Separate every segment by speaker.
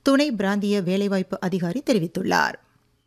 Speaker 1: துணை பிராந்திய வேலைவாய்ப்பு அதிகாரி தெரிவித்துள்ளார்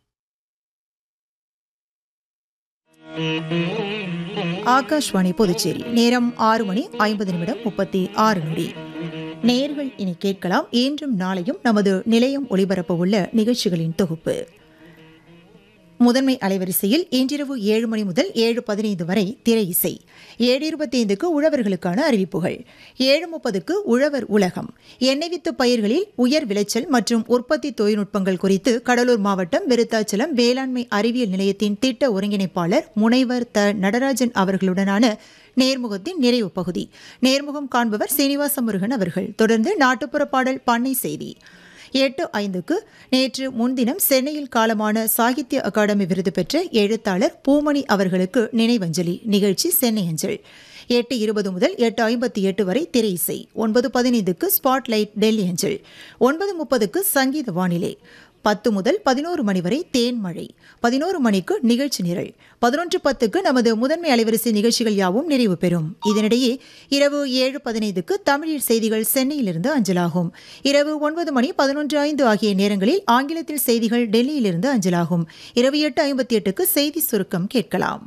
Speaker 1: ஆகாஷ்வாணி புதுச்சேரி நேரம் ஆறு மணி ஐம்பது நிமிடம் முப்பத்தி ஆறு நொடி நேர்கள் இனி கேட்கலாம் இன்றும் நாளையும் நமது நிலையம் ஒளிபரப்ப உள்ள நிகழ்ச்சிகளின் தொகுப்பு முதன்மை அலைவரிசையில் இன்றிரவு ஏழு மணி முதல் ஏழு பதினைந்து வரை திரை இசை ஏழு இருபத்தி ஐந்துக்கு உழவர்களுக்கான அறிவிப்புகள் ஏழு முப்பதுக்கு உழவர் உலகம் எண்ணெய் வித்து பயிர்களில் உயர் விளைச்சல் மற்றும் உற்பத்தி தொழில்நுட்பங்கள் குறித்து கடலூர் மாவட்டம் விருத்தாச்சலம் வேளாண்மை அறிவியல் நிலையத்தின் திட்ட ஒருங்கிணைப்பாளர் முனைவர் த நடராஜன் அவர்களுடனான நேர்முகத்தின் நிறைவு பகுதி நேர்முகம் காண்பவர் சீனிவாச முருகன் அவர்கள் தொடர்ந்து நாட்டுப்புற பாடல் பண்ணை செய்தி எட்டு ஐந்துக்கு நேற்று முன்தினம் சென்னையில் காலமான சாகித்ய அகாடமி விருது பெற்ற எழுத்தாளர் பூமணி அவர்களுக்கு நினைவஞ்சலி நிகழ்ச்சி சென்னை அஞ்சல் எட்டு இருபது முதல் எட்டு ஐம்பத்தி எட்டு வரை திரை இசை ஒன்பது பதினைந்துக்கு ஸ்பாட்லைட் டெல்லி அஞ்சல் ஒன்பது முப்பதுக்கு சங்கீத வானிலை பத்து முதல் பதினோரு மணி வரை தேன் மழை பதினோரு மணிக்கு நிகழ்ச்சி நிரல் பதினொன்று பத்துக்கு நமது முதன்மை அலைவரிசை நிகழ்ச்சிகள் யாவும் நிறைவு பெறும் இதனிடையே இரவு ஏழு பதினைந்துக்கு தமிழில் செய்திகள் சென்னையிலிருந்து அஞ்சலாகும் இரவு ஒன்பது மணி பதினொன்று ஐந்து ஆகிய நேரங்களில் ஆங்கிலத்தில் செய்திகள் டெல்லியிலிருந்து அஞ்சலாகும் இரவு எட்டு ஐம்பத்தி எட்டுக்கு செய்தி சுருக்கம் கேட்கலாம்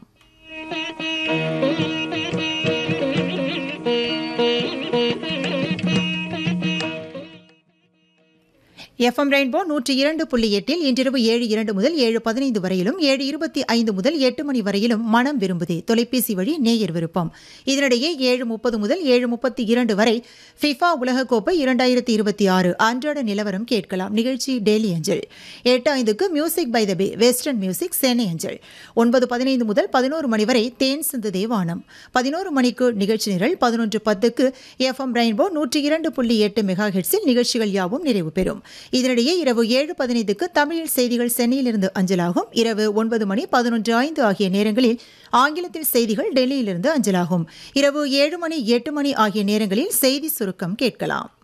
Speaker 1: எஃப்எம் ரெயின்போ நூற்றி இரண்டு புள்ளி எட்டில் இன்றிரவு ஏழு இரண்டு முதல் ஏழு பதினைந்து வரையிலும் ஏழு இருபத்தி ஐந்து முதல் எட்டு மணி வரையிலும் மனம் விரும்புதே தொலைபேசி வழி நேயர் விருப்பம் இதனிடையே ஏழு முப்பது முதல் ஏழு முப்பத்தி இரண்டு வரை ஃபிஃபா உலகக்கோப்பை இரண்டாயிரத்தி இருபத்தி ஆறு அன்றாட நிலவரம் கேட்கலாம் நிகழ்ச்சி டெய்லி அஞ்சல் எட்டு ஐந்துக்கு music by the bay western music Chennai அஞ்சல் ஒன்பது பதினைந்து முதல் பதினோரு மணி வரை தேன் சிந்து தேவானம் பதினோரு மணிக்கு நிகழ்ச்சி நிரல் பதினொன்று பத்துக்கு எஃப்எம் ரெயின்போ நூற்றி இரண்டு புள்ளி எட்டு மெகா ஹெட்ஸில் நிகழ்ச்சிகள் யாவும் நிறைவு பெறும் இதனிடையே இரவு ஏழு பதினைந்துக்கு தமிழில் செய்திகள் சென்னையிலிருந்து அஞ்சலாகும் இரவு ஒன்பது மணி பதினொன்று ஐந்து ஆகிய நேரங்களில் ஆங்கிலத்தில் செய்திகள் டெல்லியிலிருந்து அஞ்சலாகும் இரவு ஏழு மணி எட்டு மணி ஆகிய நேரங்களில் செய்தி சுருக்கம் கேட்கலாம்